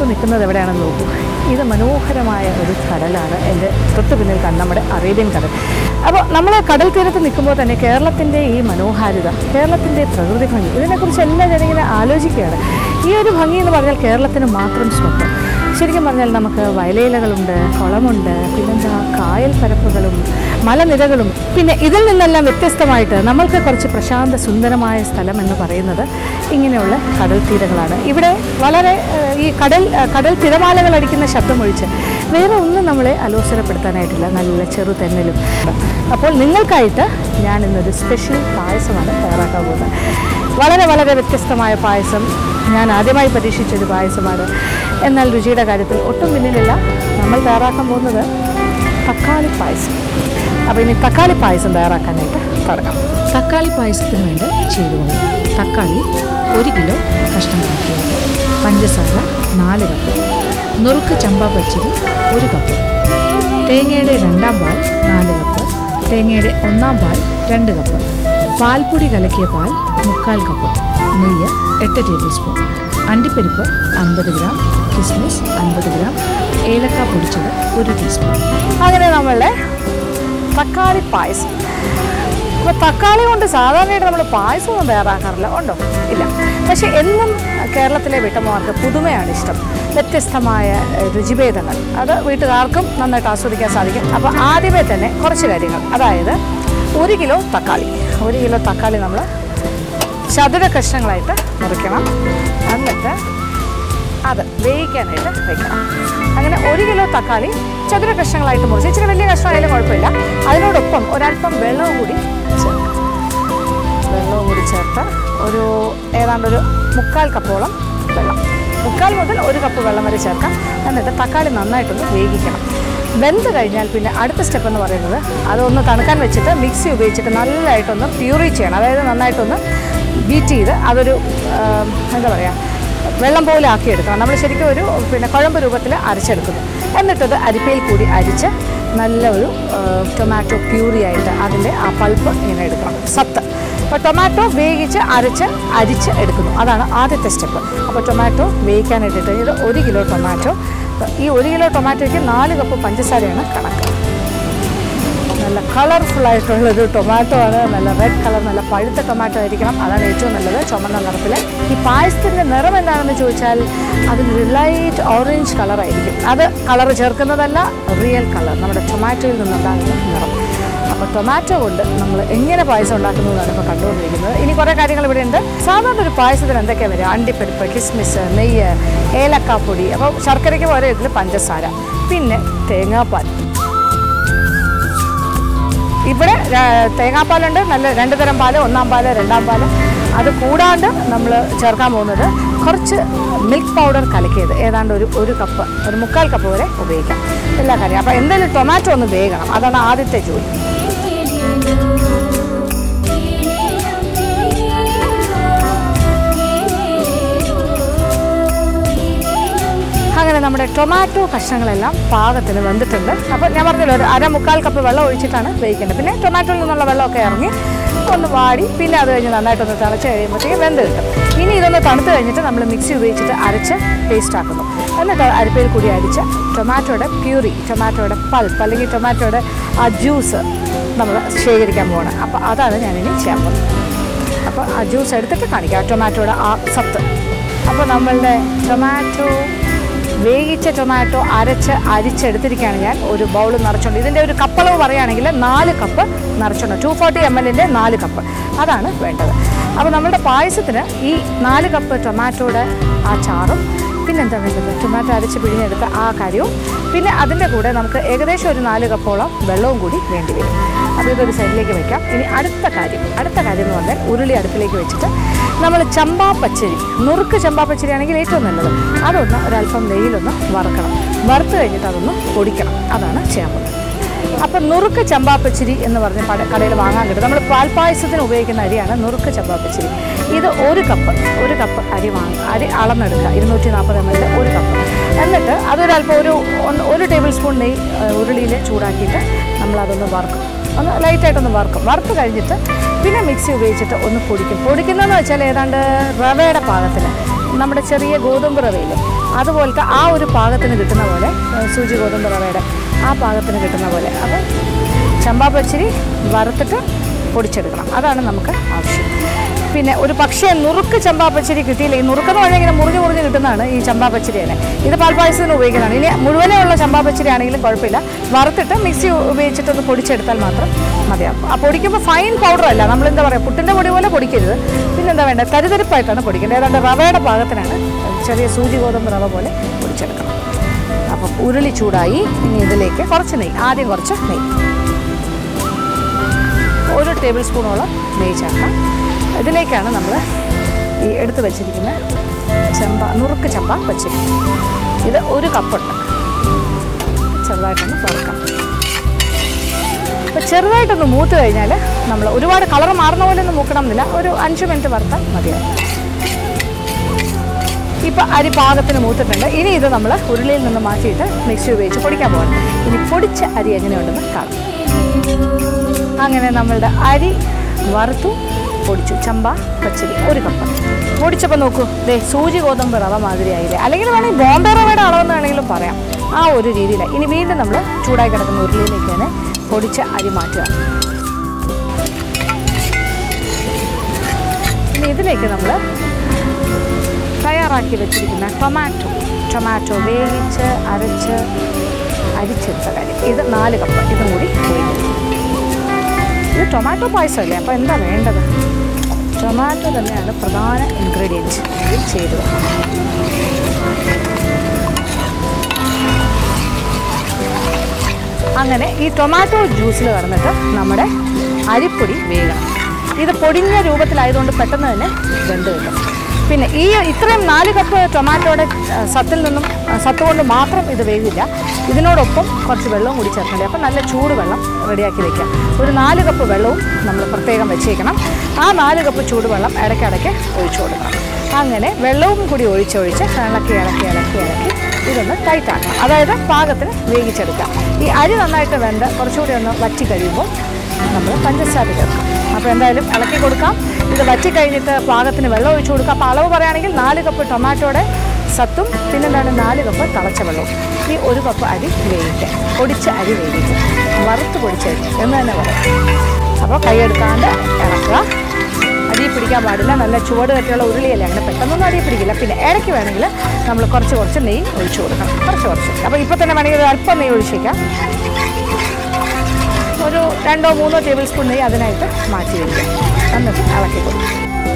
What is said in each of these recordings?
ഞാനിപ്പോൾ നിൽക്കുന്നത് എവിടെയാണെന്ന് നോക്കൂ ഇത് മനോഹരമായ ഒരു കടലാണ് എൻ്റെ തൊട്ട് പിന്നിൽ കാണുന്ന നമ്മുടെ അറേബ്യൻ കടൽ അപ്പോൾ നമ്മൾ കടൽ തീരത്ത് നിൽക്കുമ്പോൾ തന്നെ കേരളത്തിൻ്റെ ഈ മനോഹാരിത കേരളത്തിൻ്റെ പ്രകൃതി ഭംഗി ഇതിനെക്കുറിച്ചെല്ലാം ഞാനിങ്ങനെ ആലോചിക്കുകയാണ് ഈ ഒരു ഭംഗി എന്ന് പറഞ്ഞാൽ കേരളത്തിന് മാത്രം സ്വന്തം ശരിക്കും പറഞ്ഞാൽ നമുക്ക് വയലേലകളുണ്ട് കുളമുണ്ട് പിന്നെന്താ കായൽ പരപ്പുകളും മലനിരകളും പിന്നെ ഇതിൽ നിന്നെല്ലാം വ്യത്യസ്തമായിട്ട് നമ്മൾക്ക് കുറച്ച് പ്രശാന്ത സുന്ദരമായ സ്ഥലം എന്ന് പറയുന്നത് ഇങ്ങനെയുള്ള കടൽ തീരങ്ങളാണ് ഇവിടെ വളരെ ഏഹ്, ഈ കടൽ ഏഹ്, കടൽ തിരമാലകൾ അടിക്കുന്ന ശബ്ദമൊഴിച്ച് വേറെ ഒന്നും നമ്മളെ അലോസരപ്പെടുത്താനായിട്ടില്ല നല്ല ചെറു തെന്നലും അപ്പോൾ നിങ്ങൾക്കായിട്ട് ഞാൻ ഇന്നൊരു സ്പെഷ്യൽ പായസമാണ് തയ്യാറാക്കാൻ പോകുന്നത് വളരെ വളരെ വ്യത്യസ്തമായ പായസം ഞാൻ ആദ്യമായി പരീക്ഷിച്ചൊരു പായസമാണ് എന്നാൽ രുചിയുടെ കാര്യത്തിൽ ഒട്ടും പിന്നിലില്ല നമ്മൾ തയ്യാറാക്കാൻ പോകുന്നത് തക്കാളി പായസം അപ്പോൾ ഇനി തക്കാളി പായസം തയ്യാറാക്കാനായിട്ട് തുടങ്ങാം തക്കാളി പായസത്തിന് വേണ്ട ചേരുവകൾ തക്കാളി ഒരു കിലോ കഷ്ണമാക്കിയത് പഞ്ചസാര നാല് കപ്പ് നുറുക്ക് ചമ്പ പച്ചരി ഒരു കപ്പ് തേങ്ങയുടെ രണ്ടാം പാൽ നാല് കപ്പ് തേങ്ങയുടെ ഒന്നാം പാൽ രണ്ട് കപ്പ് പാൽപ്പൊടി കലക്കിയ പാൽ മുക്കാൽ കപ്പ് നെയ്യ് എട്ട് ടേബിൾ സ്പൂൺ അണ്ടിപ്പരിപ്പ് അൻപത് ഗ്രാം കിസ്മിസ് അൻപത് ഗ്രാം ഏലക്ക പൊടിച്ചത് ഒരു ടീസ്പൂൺ അങ്ങനെ നമ്മളുടെ തക്കാളി പായസം അപ്പോൾ തക്കാളി കൊണ്ട് സാധാരണയായിട്ട് നമ്മൾ പായസമൊന്നും തയ്യാറാക്കാറില്ല ഉണ്ടോ ഇല്ല പക്ഷേ എന്നും കേരളത്തിലെ വീട്ടമ്മമാർക്ക് പുതുമയാണ് ഇഷ്ടം വ്യത്യസ്തമായ ഏഹ്, രുചിഭേദങ്ങൾ അത് വീട്ടുകാർക്കും നന്നായിട്ട് ആസ്വദിക്കാൻ സാധിക്കും അപ്പോൾ ആദ്യമേ തന്നെ കുറച്ച് കാര്യങ്ങൾ അതായത് ഒരു കിലോ തക്കാളി ഒരു കിലോ തക്കാളി നമ്മൾ ചതുര കഷ്ണങ്ങളായിട്ട് മുറിക്കണം എന്നിട്ട് അത് വേവിക്കാനായിട്ട് വെക്കണം അങ്ങനെ ഒരു കിലോ തക്കാളി ചതുര കഷ്ണങ്ങളായിട്ട് മുറിച്ച് ഇച്ചിരി വലിയ കഷ്ണമായാലും കുഴപ്പമില്ല അതിനോടൊപ്പം ഒരല്പം വെള്ളവും കൂടി ചേർക്കാം വെള്ളവും കൂടി ചേർത്ത് ഒരു ഏതാണ്ട് ഒരു മുക്കാൽ കപ്പോളം വെള്ളം മുക്കാൽ മുതൽ ഒരു കപ്പ് വെള്ളം വരെ ചേർക്കാം എന്നിട്ട് തക്കാളി നന്നായിട്ടൊന്ന് വേവിക്കണം വെന്ത് കഴിഞ്ഞാൽ പിന്നെ അടുത്ത സ്റ്റെപ്പ് എന്ന് പറയുന്നത് അതൊന്ന് തണുക്കാൻ വെച്ചിട്ട് മിക്സി ഉപയോഗിച്ചിട്ട് നല്ലതായിട്ടൊന്ന് പ്യൂറി ചെയ്യണം അതായത് നന്നായിട്ടൊന്ന് ബീറ്റ് ചെയ്ത് അതൊരു ആ, എന്താ പറയുക വെള്ളം പോലെ ആക്കിയെടുക്കണം നമ്മൾ ശരിക്കും ഒരു പിന്നെ കുഴമ്പ് രൂപത്തിൽ അരച്ചെടുക്കുന്നു എന്നിട്ടത് അരിപ്പയിൽ കൂടി അരിച്ച് നല്ല ഒരു ആ, ടൊമാറ്റോ പ്യൂറി ആയിട്ട് അതിൻ്റെ ആ പൾപ്പ് ഇങ്ങനെ എടുക്കണം സത്ത് അപ്പോൾ ടൊമാറ്റോ വേവിച്ച് അരച്ച് അരിച്ച് എടുക്കുന്നു അതാണ് ആദ്യത്തെ സ്റ്റെപ്പ് അപ്പോൾ ടൊമാറ്റോ വേവിക്കാനായിട്ട് ഇട്ട് ഇത് ഒരു കിലോ ടൊമാറ്റോ ഈ ഒരു കിലോ ടൊമാറ്റോയ്ക്ക് നാല് കപ്പ് പഞ്ചസാരയാണ് കണക്ക് നല്ല കളർഫുൾ ആയിട്ടുള്ളൊരു ടൊമാറ്റോ ആണ് നല്ല റെഡ് കളർ നല്ല പഴുത്ത ടൊമാറ്റോ ആയിരിക്കണം അതാണ് ഏറ്റവും നല്ലത് ചുമന്ന നിറത്തിൽ ഈ പായസത്തിൻ്റെ നിറം എന്താണെന്ന് ചോദിച്ചാൽ അതിനൊരു ലൈറ്റ് ഓറഞ്ച് കളറായിരിക്കും അത് കളർ ചേർക്കുന്നതല്ല റിയൽ കളർ നമ്മുടെ ടൊമാറ്റോയിൽ നിന്നുണ്ടാകുന്ന നിറം അപ്പോൾ ടൊമാറ്റോ കൊണ്ട് നമ്മൾ എങ്ങനെ പായസം ഉണ്ടാക്കുന്നതാണ് ഇപ്പോൾ കണ്ടുകൊണ്ടിരിക്കുന്നത് ഇനി കുറേ കാര്യങ്ങൾ ഇവിടെ ഉണ്ട് സാധാരണ ഒരു പായസത്തിന് എന്തൊക്കെയാണ് വരിക അണ്ടിപ്പരിപ്പ് കിസ്മിസ് നെയ്യ് ഏലക്കാപ്പൊടി അപ്പോൾ ശർക്കരയ്ക്ക് പകരം ഇതിൽ പഞ്ചസാര പിന്നെ തേങ്ങാപ്പാൽ ഇവിടെ ര- തേങ്ങാപ്പാലുണ്ട് നല്ല രണ്ട് തരം പാല് ഒന്നാം പാല് രണ്ടാം പാല് അത് കൂടാണ്ട് നമ്മൾ ചേർക്കാൻ പോകുന്നത് കുറച്ച് മിൽക്ക് പൗഡർ കലക്കിയത് ഏതാണ്ട് ഒരു ഒരു കപ്പ് ഒരു മുക്കാൽ കപ്പ് വരെ ഉപയോഗിക്കാം എല്ലാ കാര്യം അപ്പോൾ എന്തായാലും ടൊമാറ്റോ ഒന്ന് വേഗണം അതാണ് ആദ്യത്തെ ജോലി അങ്ങനെ നമ്മുടെ ടൊമാറ്റോ കഷ്ണങ്ങളെല്ലാം പാകത്തിന് വെന്തിട്ടുണ്ട് അപ്പോൾ ഞാൻ പറഞ്ഞല്ലോ ഒരു അര മുക്കാൽ കപ്പ് വെള്ളം ഒഴിച്ചിട്ടാണ് വേവിക്കേണ്ടത് പിന്നെ ടൊമാറ്റോയിൽ നിന്നുള്ള വെള്ളമൊക്കെ ഇറങ്ങി ഒന്ന് വാടി പിന്നെ അത് കഴിഞ്ഞ് നന്നായിട്ടൊന്ന് തിളച്ച് കഴിയുമ്പോഴത്തേക്ക് വെന്ത് കിട്ടും ഇനി ഇതൊന്ന് തണുത്ത് കഴിഞ്ഞിട്ട് നമ്മൾ മിക്സി ഉപയോഗിച്ചിട്ട് അരച്ച് പേസ്റ്റ് ആക്കുന്നു എന്നിട്ട് അരിപ്പയിൽ കൂടി അരിച്ച് ടൊമാറ്റോയുടെ പ്യൂറി ടൊമാറ്റോയുടെ പൾപ്പ് അല്ലെങ്കിൽ ടൊമാറ്റോയുടെ ആ ജ്യൂസ് നമ്മൾ ശേഖരിക്കാൻ പോകണം അപ്പോൾ അതാണ് ഞാനിനി ചെയ്യാൻ പോകുന്നത് അപ്പോൾ ആ ജ്യൂസ് എടുത്തിട്ട് കാണിക്കാം ടൊമാറ്റോയുടെ ആ സത്ത് അപ്പോൾ നമ്മളുടെ ടൊമാറ്റോ വേവിച്ച ടൊമാറ്റോ അരച്ച് അരിച്ചെടുത്തിരിക്കുകയാണ് ഞാൻ ഒരു ബൗൾ നിറച്ചുകൊണ്ട് ഇതിൻ്റെ ഒരു കപ്പളവ് പറയുകയാണെങ്കിൽ നാല് കപ്പ് നിറച്ചുകൊണ്ട് ടു ഫോർട്ടി എം എല്ലിൻ്റെ നാല് കപ്പ് അതാണ് വേണ്ടത് അപ്പോൾ നമ്മുടെ പായസത്തിന് ഈ നാല് കപ്പ് ടൊമാറ്റോയുടെ ആ ചാറും പിന്നെന്താ വേണ്ടത് ടൊമാറ്റോ അരച്ച് പിഴിഞ്ഞെടുത്ത ആ കാര്യവും പിന്നെ അതിൻ്റെ കൂടെ നമുക്ക് ഏകദേശം ഒരു നാല് കപ്പോളം വെള്ളവും കൂടി വേണ്ടി വരും അപ്പോൾ ഇതൊരു സൈഡിലേക്ക് വെക്കാം ഇനി അടുത്ത കാര്യം അടുത്ത കാര്യം എന്ന് പറഞ്ഞാൽ ഉരുളി അടുപ്പിലേക്ക് വെച്ചിട്ട് നമ്മൾ ചമ്പാ പച്ചരി നുറുക്ക് ചമ്പാ പച്ചരി ആണെങ്കിൽ ഏറ്റവും നല്ലത് അതൊന്ന് ഒരല്പം നെയ്യിലൊന്ന് വറുക്കണം വറുത്ത് കഴിഞ്ഞിട്ട് അതൊന്ന് പൊടിക്കണം അതാണ് ചെയ്യാൻ പോകുന്നത് അപ്പം നുറുക്ക് ചമ്പാപ്പച്ചിരി എന്ന് പറഞ്ഞ് പട- കടയിൽ വാങ്ങാൻ കിട്ടും നമ്മൾ പാൽപ്പായസത്തിന് ഉപയോഗിക്കുന്ന അരിയാണ് നുറുക്ക് ചമ്പാപ്പച്ചിരി ഇത് ഒരു കപ്പ് ഒരു കപ്പ് അരി വാങ്ങുക അരി അളന്നെടുക്കുക ഇരുന്നൂറ്റി നാൽപ്പത് എം എൽ ഒരു കപ്പ് എന്നിട്ട് അതൊരല്പം ഒരു ഒന്ന് ഒരു ടേബിൾ സ്പൂൺ നെയ്യ് ഉരുളിയിൽ ചൂടാക്കിയിട്ട് നമ്മളതൊന്ന് വറുക്കും ഒന്ന് ലൈറ്റായിട്ടൊന്ന് വറുക്കും വറുത്ത് കഴിഞ്ഞിട്ട് പിന്നെ മിക്സി ഉപയോഗിച്ചിട്ട് ഒന്ന് പൊടിക്കും പൊടിക്കുന്നതെന്ന് വെച്ചാൽ ഏതാണ്ട് റവയുടെ പാകത്തിന് നമ്മുടെ ചെറിയ ഗോതമ്പ് റവയില്ലേ അതുപോലത്തെ ആ ഒരു പാകത്തിന് കിട്ടുന്ന പോലെ ഏഹ് സൂചി ഗോതമ്പ് റവയുടെ ആ പാകത്തിന് കിട്ടുന്ന പോലെ അപ്പോൾ ചമ്പാ പച്ചരി വറുത്തിട്ട് പൊടിച്ചെടുക്കണം അതാണ് നമുക്ക് ആവശ്യം പിന്നെ ഒരു പക്ഷേ നുറുക്ക് ചമ്പാ പച്ചരി കിട്ടിയില്ല ഈ നുറുക്കെന്ന് പറഞ്ഞാൽ ഇങ്ങനെ മുറിഞ്ഞ് മുറിഞ്ഞ് കിട്ടുന്നതാണ് ഈ ചമ്പാ പച്ചരി തന്നെ ഇത് പാൽപ്പായസത്തിന് ഉപയോഗിക്കുന്നതാണ് ഇനി മുഴുവനേ ഉള്ള ചമ്പാ പച്ചരി ആണെങ്കിലും കുഴപ്പമില്ല വറുത്തിട്ട് മിക്സി ഉപയോഗിച്ചിട്ടൊന്ന് പൊടിച്ചെടുത്താൽ മാത്രം മതിയാവും ആ പൊടിക്കുമ്പോൾ ഫൈൻ പൗഡർ അല്ല നമ്മൾ എന്താ പറയുക പുട്ടിൻ്റെ പൊടി പോലെ പൊടിക്കരുത് പിന്നെന്താ വേണ്ടത് തരിതരിപ്പായിട്ടാണ് പൊടിക്കേണ്ടത് ഏതാണ്ട് റവയുടെ പാകത്തിനാണ് ചെറിയ സൂചി ഗോതമ്പ് റവ പോലെ പൊടിച്ചെടുക്കണം അപ്പം ഉരുളി ചൂടായി ഇനി ഇതിലേക്ക് കുറച്ച് നെയ്യ് ആദ്യം കുറച്ച് നെയ്യ് ഒരു ടേബിൾ സ്പൂണോളം നെയ്യ് ചേർക്കാം ഇതിലേക്കാണ് നമ്മൾ ഈ എടുത്ത് വെച്ചിരിക്കുന്ന ചെമ്പ നുറുക്ക് ചെമ്പ വെച്ചിരിക്കുന്നത് ഇത് ഒരു കപ്പുണ്ട് ചെറുതായിട്ടൊന്ന് വറുക്കാം അപ്പോൾ ചെറുതായിട്ടൊന്ന് മൂത്ത് കഴിഞ്ഞാൽ നമ്മൾ ഒരുപാട് കളർ മാറുന്ന പോലെ ഒന്നും മൂക്കണം എന്നില്ല ഒരു അഞ്ച് മിനിറ്റ് വറുത്താൽ മതിയാവും ഇപ്പം അരി പാകത്തിന് മൂത്തിട്ടുണ്ട് ഇനി ഇത് നമ്മൾ ഉരുളിയിൽ നിന്ന് മാറ്റിയിട്ട് മിക്സി ഉപയോഗിച്ച് പൊടിക്കാൻ പോകണം ഇനി പൊടിച്ച അരി എങ്ങനെയുണ്ടെന്ന് കാണാം അങ്ങനെ നമ്മളുടെ അരി വറുത്തു പൊടിച്ചു ചമ്പ പച്ചരി ഒരു കപ്പ് പൊടിച്ചപ്പോൾ നോക്കൂ ദേ സൂചി ഗോതമ്പ് റവ മാതിരിയായില്ലേ അല്ലെങ്കിൽ വേണമെങ്കിൽ ബോംബെ റവയുടെ അളവെന്ന് വേണമെങ്കിലും പറയാം ആ ഒരു രീതിയിലാണ് ഇനി വീണ്ടും നമ്മൾ ചൂടായി കിടക്കുന്ന ഉരുളിയിലേക്ക് തന്നെ പൊടിച്ച അരി മാറ്റുക ഇനി ഇതിലേക്ക് നമ്മൾ തയ്യാറാക്കി വെച്ചിരിക്കുന്ന ടൊമാറ്റോ ടൊമാറ്റോ വേവിച്ച് അരച്ച് അരിച്ചെടുത്ത കാര്യം ഇത് നാല് കപ്പ് ഇതും കൂടി ഒഴിക്കും ഇത് ടൊമാറ്റോ പായസമല്ലേ അപ്പോൾ എന്താ വേണ്ടത് ടൊമാറ്റോ തന്നെയാണ് പ്രധാന ഇൻഗ്രീഡിയൻറ്റ് ചേരുവ അങ്ങനെ ഈ ടൊമാറ്റോ ജ്യൂസിൽ കടന്നിട്ട് നമ്മുടെ അരിപ്പൊടി വേകണം ഇത് പൊടിഞ്ഞ രൂപത്തിലായതുകൊണ്ട് പെട്ടെന്ന് തന്നെ വെന്ത് കിട്ടും പിന്നെ ഈ ഇത്രയും നാല് കപ്പ് ടൊമാറ്റോയുടെ ആ, സത്തിൽ നിന്നും ആ, സത്ത് കൊണ്ട് മാത്രം ഇത് വേവില്ല ഇതിനോടൊപ്പം കുറച്ച് വെള്ളവും കൂടി ചേർക്കണ്ടേ അപ്പം നല്ല ചൂട് വെള്ളം റെഡിയാക്കി വെക്കാം ഒരു നാല് കപ്പ് വെള്ളവും നമ്മൾ പ്രത്യേകം വെച്ചേക്കണം ആ നാല് കപ്പ് ചൂടുവെള്ളം ഇടയ്ക്കിടയ്ക്ക് ഒഴിച്ചു കൊടുക്കണം അങ്ങനെ വെള്ളവും കൂടി ഒഴിച്ചൊഴിച്ച് ഇളക്കി ഇളക്കി ഇളക്കി ഇളക്കി ഇതൊന്ന് ടൈറ്റ് ആക്കണം അതായത് പാകത്തിന് വേവിച്ചെടുക്കാം ഈ അരി നന്നായിട്ട് വെന്ത് കുറച്ചുകൂടി ഒന്ന് വറ്റി കഴിയുമ്പോൾ നമ്മൾ പഞ്ചസാര ചേർക്കാം അപ്പോൾ എന്തായാലും ഇളക്കി കൊടുക്കാം ഇത് വറ്റി കഴിഞ്ഞിട്ട് പാകത്തിന് വെള്ളം ഒഴിച്ചു കൊടുക്കാം അപ്പോൾ അളവ് പറയുകയാണെങ്കിൽ നാല് കപ്പ് ടൊമാറ്റോയുടെ സത്തും പിന്നെന്താണ് നാല് കപ്പ് തിളച്ച വെള്ളവും ഈ ഒരു കപ്പ് അരി വേവിക്കുക പൊടിച്ച അരി വേവിക്കുക വറുത്ത് പൊടിച്ച അരി എന്ന് തന്നെ പറയാം അപ്പോൾ കൈയെടുക്കാണ്ട് ഇളക്കുക അടി പിടിക്കാൻ പാടില്ല നല്ല ചുവട് കെട്ടിയുള്ള ഉരുളിയല്ലേ അങ്ങനെ പെട്ടെന്നൊന്നും അടി പിടിക്കില്ല പിന്നെ ഇടയ്ക്ക് വേണമെങ്കിൽ നമ്മൾ കുറച്ച് കുറച്ച് നെയ്യ് ഒഴിച്ചു കൊടുക്കണം കുറച്ച് കുറച്ച് അപ്പോൾ ഇപ്പോൾ തന്നെ വേണമെങ്കിൽ ഒരു അല്പം നെയ്യ് ഒഴിച്ചേക്കാം ഒരു രണ്ടോ മൂന്നോ ടേബിൾ സ്പൂൺ നെയ്യ് അതിനായിട്ട് മാറ്റി വയ്ക്കുക എന്നിട്ട് ഇളക്കി കൊടുക്കും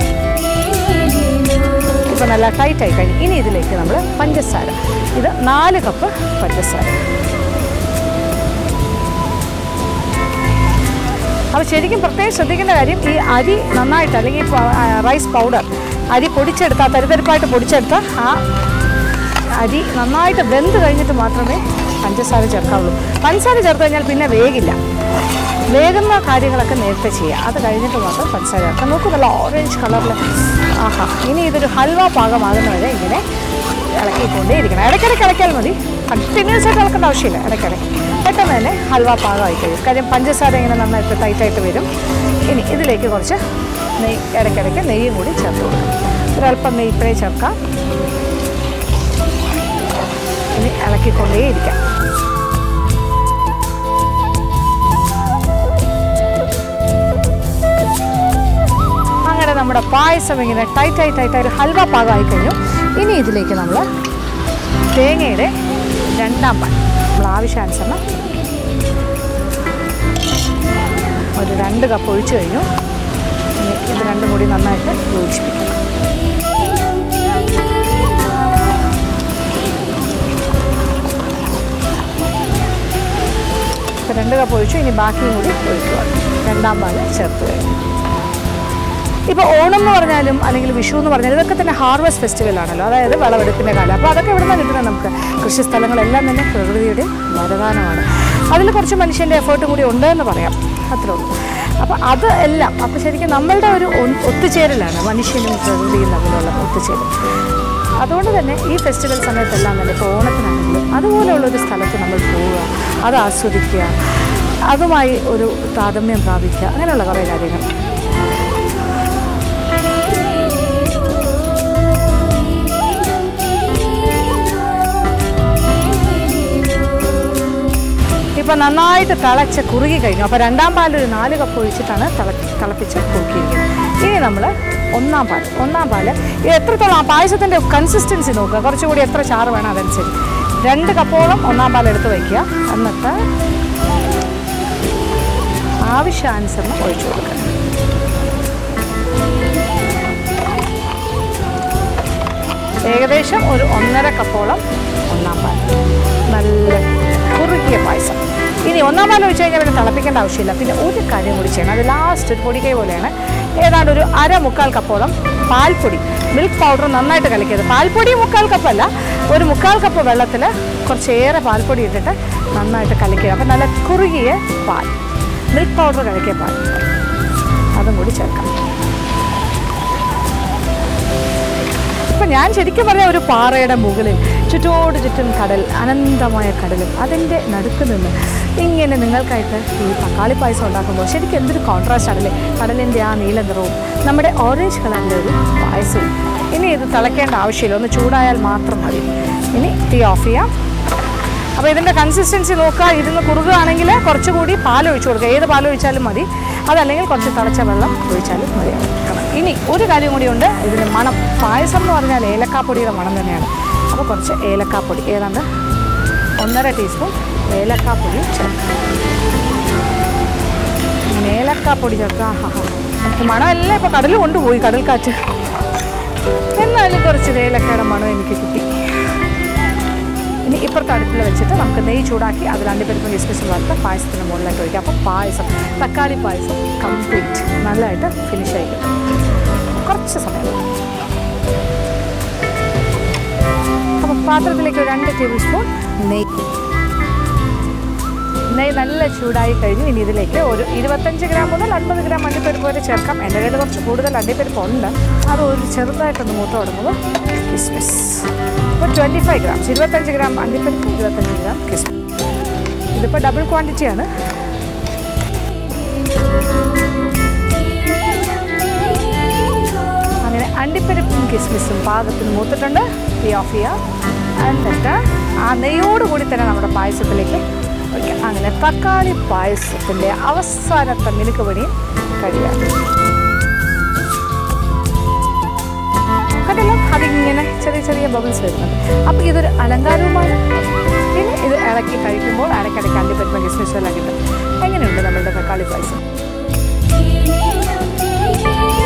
ഇപ്പോൾ നല്ല ടൈറ്റായി കഴിഞ്ഞു ഇനി ഇതിലേക്ക് നമ്മൾ പഞ്ചസാര ഇത് നാല് കപ്പ് പഞ്ചസാര അപ്പോൾ ശരിക്കും പ്രത്യേകം ശ്രദ്ധിക്കേണ്ട കാര്യം ഈ അരി നന്നായിട്ട് അല്ലെങ്കിൽ ഈ പ- ആ, റൈസ് പൗഡർ അരി പൊടിച്ചെടുത്ത ആ തരിതരിപ്പായിട്ട് പൊടിച്ചെടുത്ത ആ അരി നന്നായിട്ട് വെന്ത് കഴിഞ്ഞിട്ട് മാത്രമേ പഞ്ചസാര ചേർക്കാവുള്ളൂ പഞ്ചസാര ചേർത്ത് കഴിഞ്ഞാൽ പിന്നെ വേഗില്ല വേഗുന്ന കാര്യങ്ങളൊക്കെ നേരത്തെ ചെയ്യുക അത് കഴിഞ്ഞിട്ട് മാത്രം പഞ്ചസാര ചേർക്കാം നോക്കൂ നല്ല ഓറഞ്ച് കളറിൽ ആഹാ ഇനി ഇതൊരു ഹൽവ പാകമാകുന്ന വരെ ഇങ്ങനെ ഇളക്കിക്കൊണ്ടേ ഇരിക്കണം ഇടയ്ക്കിടയ്ക്ക് ഇളക്കിയാൽ മതി കണ്ടിന്യൂസ് ആയിട്ട് ഇളക്കേണ്ട ആവശ്യമില്ല ഇടയ്ക്കിടയ്ക്ക് പെട്ടെന്ന് തന്നെ ഹൽവ പാകമായി കഴിയും കാര്യം പഞ്ചസാര ഇങ്ങനെ നന്നായിട്ട് ടൈറ്റായിട്ട് വരും ഇനി ഇതിലേക്ക് കുറച്ച് നെയ്യ് ഇടയ്ക്കിടയ്ക്ക് നെയ്യും കൂടി ചേർത്ത് കൊടുക്കാം ഒരല്പം നെയ്യ് ഇപ്പോഴേ ചേർക്കാം ഇനി ഇളക്കിക്കൊണ്ടേയിരിക്കാം അങ്ങനെ നമ്മുടെ പായസം ഇങ്ങനെ ടൈറ്റായി ടൈറ്റായി ഒരു ഹൽവ പാകമായി കഴിഞ്ഞു ഇനി ഇതിലേക്ക് നമ്മൾ തേങ്ങയുടെ രണ്ടാം പാൽ നമ്മൾ ആവശ്യാനുസരണം ഒരു രണ്ട് കപ്പ് ഒഴിച്ചു കഴിഞ്ഞു ഇനി ഇത് രണ്ടും കൂടി നന്നായിട്ട് യോജിപ്പിക്കണം ഇപ്പം രണ്ട് കപ്പ് ഒഴിച്ചു ഇനി ബാക്കിയും കൂടി ഒഴിക്കുക രണ്ടാം പാല് ചേർത്ത് കഴിഞ്ഞു ഇപ്പോൾ ഓണം എന്ന് പറഞ്ഞാലും അല്ലെങ്കിൽ വിഷു എന്ന് പറഞ്ഞാലും ഇതൊക്കെ തന്നെ ഹാർവസ്റ്റ് ഫെസ്റ്റിവൽ ആണല്ലോ അതായത് വിളവെടുപ്പിൻ്റെ കാലം അപ്പോൾ അതൊക്കെ ഇവിടെ നിന്ന് കിട്ടുന്നത് നമുക്ക് കൃഷി സ്ഥലങ്ങളെല്ലാം തന്നെ പ്രകൃതിയുടെ വരദാനമാണ് അതിൽ കുറച്ച് മനുഷ്യൻ്റെ എഫേർട്ടും കൂടി ഉണ്ട് എന്ന് പറയാം അത്രേ ഉള്ളൂ അപ്പോൾ അത് എല്ലാം അപ്പോൾ ശരിക്കും നമ്മളുടെ ഒരു ഒ- ഒത്തുചേരലാണ് മനുഷ്യനും പ്രകൃതിയും തമ്മിലുള്ള ഒത്തുചേരൽ അതുകൊണ്ട് തന്നെ ഈ ഫെസ്റ്റിവൽ സമയത്തെല്ലാം തന്നെ ഇപ്പോൾ ഓണത്തിനാണെങ്കിലും അതുപോലെയുള്ളൊരു സ്ഥലത്ത് നമ്മൾ പോവുക അത് ആസ്വദിക്കുക അതുമായി ഒരു താരതമ്യം പ്രാപിക്കുക അങ്ങനെയുള്ള കുറേ കാര്യങ്ങൾ ഇതിപ്പോൾ നന്നായിട്ട് തിളച്ച് കുറുകി കഴിഞ്ഞു അപ്പോൾ രണ്ടാം പാൽ ഒരു നാല് കപ്പ് ഒഴിച്ചിട്ടാണ് തിള തിളപ്പിച്ച് കുറുക്കിയിരിക്കുന്നത് ഇനി നമ്മൾ ഒന്നാം പാൽ ഒന്നാം പാൽ ഇത് എത്രത്തോളം ആ പായസത്തിൻ്റെ കൺസിസ്റ്റൻസി നോക്കുക കുറച്ചുകൂടി എത്ര ചാറ് വേണം അതനുസരിച്ച് രണ്ട് കപ്പോളം ഒന്നാം പാൽ എടുത്ത് വയ്ക്കുക എന്നിട്ട് ആവശ്യാനുസരണം ഒഴിച്ചു കൊടുക്കുക ഏകദേശം ഒരു ഒന്നര കപ്പോളം ഒന്നാം പാൽ നല്ല കുറുകിയ പായസം ഇനി ഒന്നാം പാൽ ഒഴിച്ച് കഴിഞ്ഞാൽ പിന്നെ തിളപ്പിക്കേണ്ട ആവശ്യമില്ല പിന്നെ ഒരു കാര്യം കൂടി ചെയ്യണം അത് ലാസ്റ്റ് ഒരു പൊടിക്കൈ പോലെയാണ് ഏതാണ്ട് ഒരു അര മുക്കാൽ കപ്പോളം പാൽപ്പൊടി മിൽക്ക് പൗഡർ നന്നായിട്ട് കലക്കിയത് പാൽപ്പൊടി മുക്കാൽ കപ്പല്ല ഒരു മുക്കാൽ കപ്പ് വെള്ളത്തിൽ കുറച്ചേറെ പാൽപ്പൊടി ഇട്ടിട്ട് നന്നായിട്ട് കലക്കുക അപ്പം നല്ല കുറുകിയ പാൽ മിൽക്ക് പൗഡർ കലക്കിയ പാൽ അതും കൂടി ചേർക്കാം ഇപ്പം ഞാൻ ശരിക്കും പറഞ്ഞാൽ ഒരു പാറയുടെ മുകളിൽ ചുറ്റോട് ചുറ്റും കടൽ അനന്തമായ കടലും അതിൻ്റെ നടുക്ക് നിന്ന് ഇങ്ങനെ നിങ്ങൾക്കായിട്ട് ഈ തക്കാളി പായസം ഉണ്ടാക്കുമ്പോൾ ശരിക്കും എന്തൊരു കോൺട്രാസ്റ്റ് ആണല്ലേ കടലിൻ്റെ ആ നീല നിറവും നമ്മുടെ ഓറഞ്ച് കളറിൻ്റെ ഒരു പായസവും ഇനി ഇത് തിളയ്ക്കേണ്ട ആവശ്യമില്ല ഒന്ന് ചൂടായാൽ മാത്രം മതി ഇനി തീ ഓഫ് ചെയ്യാം അപ്പോൾ ഇതിൻ്റെ കൺസിസ്റ്റൻസി നോക്കുക ഇതിന്ന് കുറുകുകയാണെങ്കിൽ കുറച്ചുകൂടി പാൽ ഒഴിച്ചു കൊടുക്കുക ഏത് പാൽ ഒഴിച്ചാലും മതി അതല്ലെങ്കിൽ കുറച്ച് തിളച്ച വെള്ളം ഒഴിച്ചാലും മതിയാവും ഇനി ഒരു കാര്യം കൂടിയുണ്ട് ഇതിന് മണം പായസം എന്ന് പറഞ്ഞാൽ ഏലക്കാപ്പൊടിയുടെ മണം തന്നെയാണ് അപ്പോൾ കുറച്ച് ഏലക്കാപ്പൊടി ഏതാണ്ട് ഒന്നര ടീസ്പൂൺ ഏലക്കാപ്പൊടി ചേർക്കാം ഇങ്ങനെ ഏലക്കാപ്പൊടി ചേർക്കുക ആഹാ ഈ മണമെല്ലാം ഇപ്പോൾ കടൽ കൊണ്ടുപോയി കടൽക്കാറ്റ് എന്നാലും കുറച്ച് ഏലക്കയുടെ മണം എനിക്ക് കിട്ടി ഇനി ഇപ്പുറത്തെ അടുപ്പിൽ വെച്ചിട്ട് നമുക്ക് നെയ്യ് ചൂടാക്കി അതിൽ അണ്ടിപ്പരിപ്പ് കിസ്മിസും വറുത്ത് പായസത്തിന് മുകളിലേക്ക് ഒഴിക്കാം അപ്പോൾ പായസം തക്കാളി പായസം കംപ്ലീറ്റ് നല്ലതായിട്ട് ഫിനിഷ് ആയി കിട്ടും കുറച്ച് സമയം അപ്പോൾ പാത്രത്തിലേക്ക് ഒരു രണ്ട് ടേബിൾ സ്പൂൺ നെയ്യ് നെയ്യ് നല്ല ചൂടായി കഴിഞ്ഞു ഇനി ഇതിലേക്ക് ഒരു ഇരുപത്തഞ്ച് ഗ്രാം മുതൽ അൻപത് ഗ്രാം അണ്ടിപ്പരിപ്പ് വരെ ചേർക്കാം എൻ്റെ കയ്യിൽ കുറച്ച് കൂടുതൽ അണ്ടിപ്പരിപ്പ് ഉണ്ട് അത് ഒരു ചെറുതായിട്ടൊന്ന് മൂത്ത് തുടങ്ങുമ്പോൾ കിസ്മിസ് ഇപ്പോൾ ട്വൻറ്റി ഫൈവ് ഗ്രാംസ് ഇരുപത്തഞ്ച് ഗ്രാം അണ്ടിപ്പരിപ്പ് ഇരുപത്തഞ്ച് ഗ്രാം കിസ്മിസ് ഇതിപ്പോൾ ഡബിൾ ക്വാണ്ടിറ്റിയാണ് അങ്ങനെ അണ്ടിപ്പരിപ്പും കിസ്മിസും പാകത്തിന് മൂത്തിട്ടുണ്ട് തീ ഓഫ് ചെയ്യാം എന്നിട്ട് ആ നെയ്യോട് കൂടി തന്നെ നമ്മുടെ പായസത്തിലേക്ക് ഒഴിക്കാം അങ്ങനെ തക്കാളി പായസത്തിൻ്റെ അവസാനത്തെ മിനുക്ക് പണിയും കഴിയാം കണ്ടല്ലോ അതിങ്ങനെ ചെറിയ ചെറിയ ബബിൾസ് വരുന്നുണ്ട് അപ്പോൾ ഇതൊരു അലങ്കാരവുമാണ് പിന്നെ ഇത് ഇളക്കി കഴിക്കുമ്പോൾ ഇടയ്ക്കിടയ്ക്ക് അണ്ടിപ്പരിപ്പ് കിസ്മിസും എല്ലാം കിട്ടും എങ്ങനെയുണ്ട് നമ്മളുടെ തക്കാളി പായസം